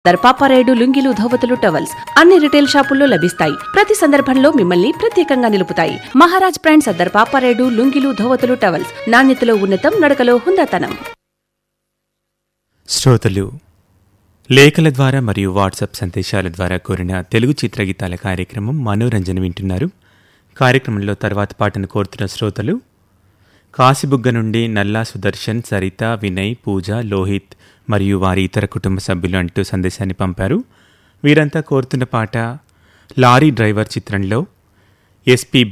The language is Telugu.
దర్పాపారాయుడు లుంగిలు ధోవతులు టవల్స్ అన్ని రిటైల్ షాపుల్లో లభిస్తాయి ప్రతి సందర్భంలో మిమ్మల్ని ప్రత్యేకంగా నిలుపుతాయి మహారాజ్ బ్రాండ్ సర్దార్ పాపారాయుడు లుంగిలు ధోవతులు టవల్స్ నాణ్యతలో ఉన్నతం నడకలో హుందాతనం శ్రోతలు లేఖల ద్వారా మరియు వాట్సాప్ సందేశాల ద్వారా కోరిన తెలుగు చిత్రగీతాల కార్యక్రమం మనోరంజన వింటున్నారు కార్యక్రమంలో తర్వాత పాటను కోరుతున్న శ్రోతలు కాశీబుగ్గ నుండి నల్లా సుదర్శన్ సరిత వినయ్ పూజ లోహిత్ మరియు వారి ఇతర కుటుంబ సభ్యులు అంటూ సందేశాన్ని పంపారు వీరంతా కోరుతున్న పాట లారీ డ్రైవర్ చిత్రంలో ఎస్పి